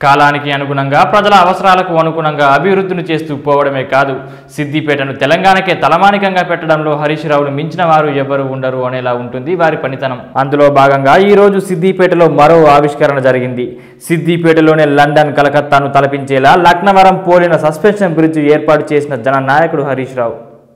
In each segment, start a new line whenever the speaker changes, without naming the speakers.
కాలానికి అనుగుణంగా ప్రజల అవసరాలకు అనుగుణంగా అభివృద్ధిని చేస్తూ పోవడమే కాదు సిద్దిపేటను తెలంగాణకే తలమానికంగా పెట్టడంలో హరీష్ రావును మించిన వారు ఎవరు ఉండరు అనేలా ఉంటుంది వారి పనితనం అందులో భాగంగా ఈ రోజు సిద్దిపేటలో మరో ఆవిష్కరణ జరిగింది సిద్దిపేటలోనే లండన్ కలకత్తాను తలపించేలా లక్నవరం పోలిన సస్పెన్షన్ బ్రిడ్జ్ ఏర్పాటు చేసిన జన నాయకుడు హరీష్ రావు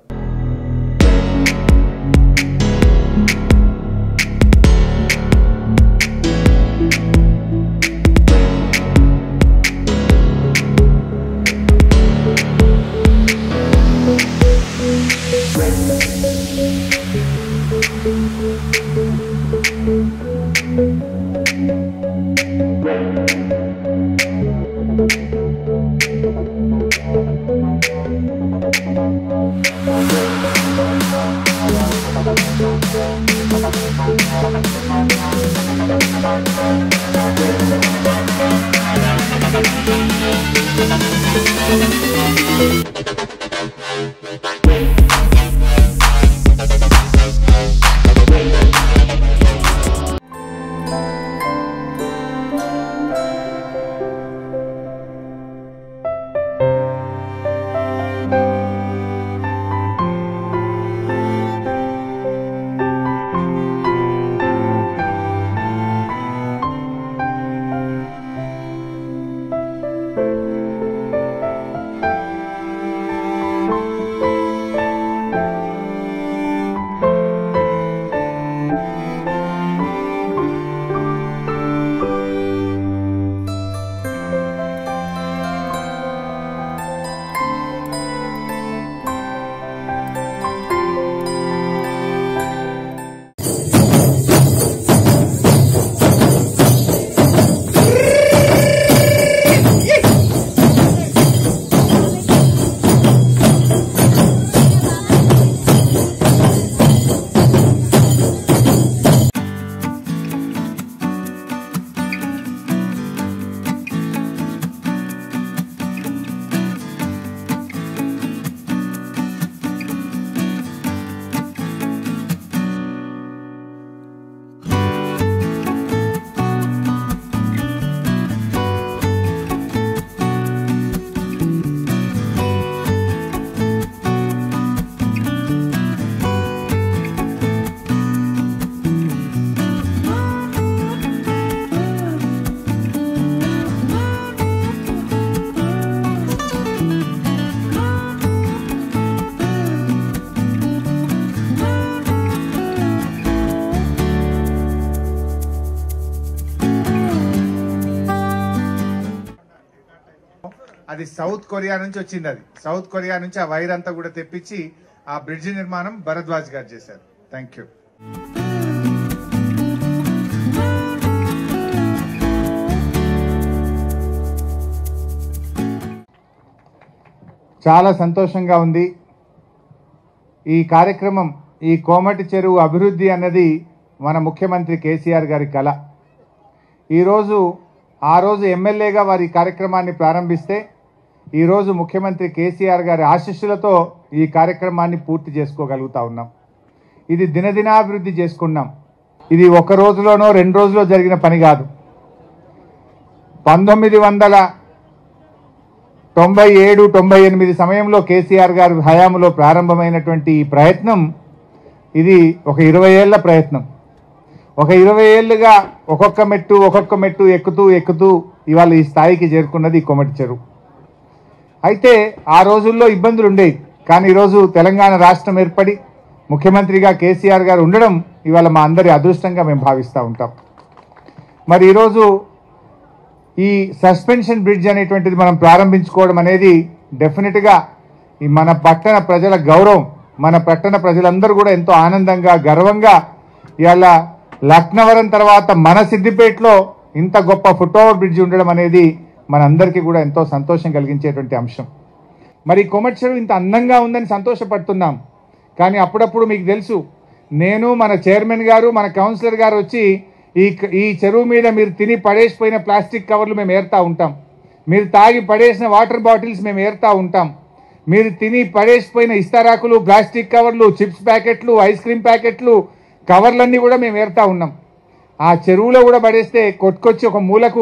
అది సౌత్ కొరియా నుంచి వచ్చింది అది సౌత్ కొరియా నుంచి ఆ వైర్ అంతా కూడా తెప్పించి ఆ బ్రిడ్జ్ నిర్మాణం భరద్వాజ్ గారు చేశారు థ్యాంక్ యూ చాలా సంతోషంగా ఉంది ఈ కార్యక్రమం ఈ కోమటి చెరువు అభివృద్ధి అన్నది మన ముఖ్యమంత్రి కేసీఆర్ గారి కళ ఈరోజు ఆ రోజు ఎమ్మెల్యేగా వారి కార్యక్రమాన్ని ప్రారంభిస్తే ఈరోజు ముఖ్యమంత్రి కేసీఆర్ గారి ఆశీస్సులతో ఈ కార్యక్రమాన్ని పూర్తి చేసుకోగలుగుతా ఉన్నాం ఇది దినదినాభివృద్ధి చేసుకున్నాం ఇది ఒక రోజులోనో రెండు రోజులో జరిగిన పని కాదు పంతొమ్మిది వందల తొంభై ఏడు తొంభై ఎనిమిది సమయంలో కేసీఆర్ గారి హయాంలో ప్రారంభమైనటువంటి ఈ ప్రయత్నం ఇది ఒక ఇరవై ఏళ్ల ప్రయత్నం ఒక ఇరవై ఏళ్ళుగా ఒక్కొక్క మెట్టు ఒక్కొక్క మెట్టు ఎక్కుతూ ఎక్కుతూ ఇవాళ ఈ స్థాయికి చేరుకున్నది ఈ కొమటి చెరువు అయితే ఆ రోజుల్లో ఇబ్బందులు ఉండేవి కానీ ఈరోజు తెలంగాణ రాష్ట్రం ఏర్పడి ముఖ్యమంత్రిగా కేసీఆర్ గారు ఉండడం ఇవాళ మా అందరి అదృష్టంగా మేము భావిస్తూ ఉంటాం మరి ఈరోజు ఈ సస్పెన్షన్ బ్రిడ్జ్ అనేటువంటిది మనం ప్రారంభించుకోవడం అనేది డెఫినెట్గా ఈ మన పట్టణ ప్రజల గౌరవం మన పట్టణ ప్రజలందరూ కూడా ఎంతో ఆనందంగా గర్వంగా ఇవాళ లక్నవరం తర్వాత మన సిద్దిపేటలో ఇంత గొప్ప ఫుట్ ఓవర్ బ్రిడ్జ్ ఉండడం అనేది మనందరికీ కూడా ఎంతో సంతోషం కలిగించేటువంటి అంశం మరి ఈ కొమటి చెరువు ఇంత అందంగా ఉందని సంతోషపడుతున్నాం కానీ అప్పుడప్పుడు మీకు తెలుసు నేను మన చైర్మన్ గారు మన కౌన్సిలర్ గారు వచ్చి ఈ ఈ చెరువు మీద మీరు తిని పడేసిపోయిన ప్లాస్టిక్ కవర్లు మేము ఏరుతా ఉంటాం మీరు తాగి పడేసిన వాటర్ బాటిల్స్ మేము ఏరుతా ఉంటాం మీరు తిని పడేసిపోయిన ఇస్తారాకులు ప్లాస్టిక్ కవర్లు చిప్స్ ప్యాకెట్లు ఐస్ క్రీమ్ ప్యాకెట్లు కవర్లన్నీ కూడా మేము ఏరుతా ఉన్నాం ఆ చెరువులో కూడా పడేస్తే కొట్టుకొచ్చి ఒక మూలకు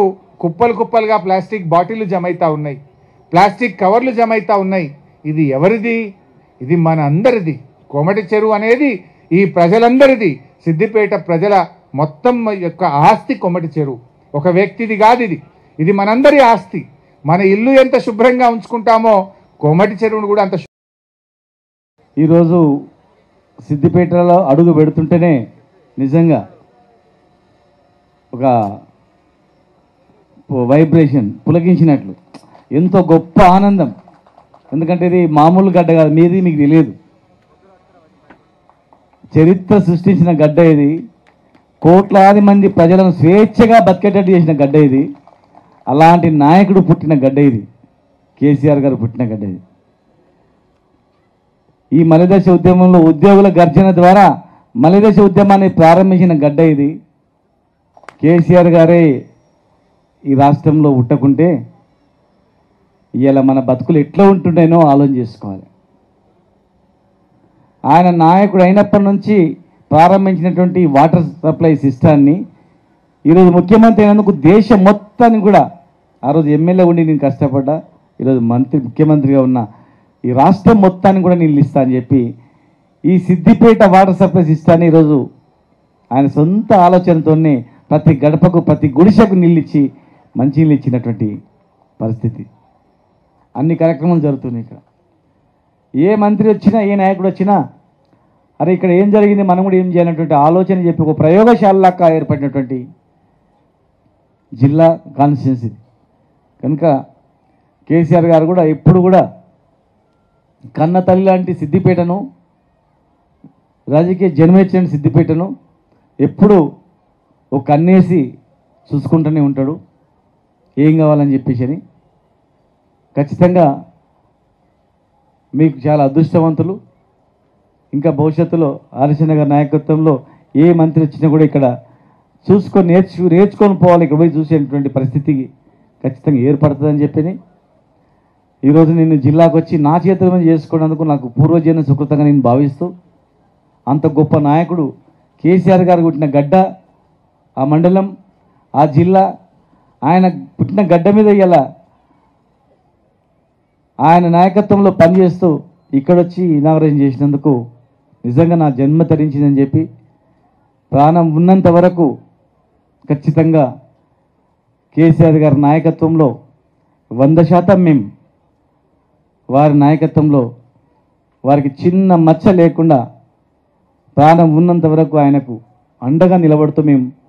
కుప్పలు కుప్పలుగా ప్లాస్టిక్ బాటిల్ జమైతా ఉన్నాయి ప్లాస్టిక్ కవర్లు జమైతా ఉన్నాయి ఇది ఎవరిది ఇది మన అందరిది కోమటి చెరువు అనేది ఈ ప్రజలందరిది సిద్దిపేట ప్రజల మొత్తం యొక్క ఆస్తి కొమటి చెరువు ఒక వ్యక్తిది కాదు ఇది ఇది మనందరి ఆస్తి మన ఇల్లు ఎంత శుభ్రంగా ఉంచుకుంటామో కోమటి చెరువును కూడా అంత శు-
ఈరోజు సిద్దిపేటలో అడుగు పెడుతుంటేనే నిజంగా ఒక వైబ్రేషన్ పులకించినట్లు ఎంతో గొప్ప ఆనందం ఎందుకంటే ఇది మామూలు గడ్డ కాదు మీది మీకు తెలియదు చరిత్ర సృష్టించిన గడ్డ ఇది కోట్లాది మంది ప్రజలను స్వేచ్ఛగా బతికేటట్టు చేసిన గడ్డ ఇది అలాంటి నాయకుడు పుట్టిన గడ్డ ఇది కేసీఆర్ గారు పుట్టిన గడ్డ ఇది ఈ మలిదశ ఉద్యమంలో ఉద్యోగుల గర్జన ద్వారా మలిదశ ఉద్యమాన్ని ప్రారంభించిన గడ్డ ఇది కేసీఆర్ గారే ఈ రాష్ట్రంలో ఉట్టకుంటే ఇవాళ మన బతుకులు ఎట్లా ఉంటుండేనో ఆలోచన చేసుకోవాలి ఆయన నాయకుడు అయినప్పటి నుంచి ప్రారంభించినటువంటి వాటర్ సప్లై సిస్టాన్ని ఈరోజు ముఖ్యమంత్రి అయినందుకు దేశం మొత్తాన్ని కూడా ఆ రోజు ఎమ్మెల్యే ఉండి నేను కష్టపడ్డా ఈరోజు మంత్రి ముఖ్యమంత్రిగా ఉన్న ఈ రాష్ట్రం మొత్తాన్ని కూడా నీళ్ళు ఇస్తా అని చెప్పి ఈ సిద్దిపేట వాటర్ సప్లై సిస్టాన్ని ఈరోజు ఆయన సొంత ఆలోచనతోనే ప్రతి గడపకు ప్రతి గుడిసెకు నీళ్ళు ఇచ్చి మంచి నీళ్ళు ఇచ్చినటువంటి పరిస్థితి అన్ని కార్యక్రమాలు జరుగుతున్నాయి ఇక్కడ ఏ మంత్రి వచ్చినా ఏ నాయకుడు వచ్చినా అరే ఇక్కడ ఏం జరిగింది మనం కూడా ఏం చేయాలన్నటువంటి ఆలోచన చెప్పి ఒక ప్రయోగశాలలాగా ఏర్పడినటువంటి జిల్లా కాన్స్టిట్యున్సీ కనుక కేసీఆర్ గారు కూడా ఎప్పుడు కూడా కన్న తల్లి లాంటి సిద్దిపేటను రాజకీయ జన్మేచ్చిన సిద్దిపేటను ఎప్పుడు ఒక కన్నేసి చూసుకుంటూనే ఉంటాడు ఏం కావాలని చెప్పేసి అని ఖచ్చితంగా మీకు చాలా అదృష్టవంతులు ఇంకా భవిష్యత్తులో ఆలస్య గారి నాయకత్వంలో ఏ మంత్రి వచ్చినా కూడా ఇక్కడ చూసుకొని నేర్చు నేర్చుకొని పోవాలి ఇక్కడ పోయి చూసేటువంటి పరిస్థితికి ఖచ్చితంగా ఏర్పడుతుందని చెప్పి ఈరోజు నేను జిల్లాకు వచ్చి నా చేతుల మీద చేసుకున్నందుకు నాకు పూర్వజన్మ సుకృతంగా నేను భావిస్తూ అంత గొప్ప నాయకుడు కేసీఆర్ గారు పుట్టిన గడ్డ ఆ మండలం ఆ జిల్లా ఆయన పుట్టిన గడ్డ మీద ఇలా ఆయన నాయకత్వంలో పనిచేస్తూ ఇక్కడొచ్చి ఇనాగరేషన్ చేసినందుకు నిజంగా నా జన్మ తరించిందని చెప్పి ప్రాణం ఉన్నంత వరకు ఖచ్చితంగా కేసీఆర్ గారి నాయకత్వంలో వంద శాతం మేము వారి నాయకత్వంలో వారికి చిన్న మచ్చ లేకుండా ప్రాణం ఉన్నంత వరకు ఆయనకు అండగా నిలబడుతూ మేము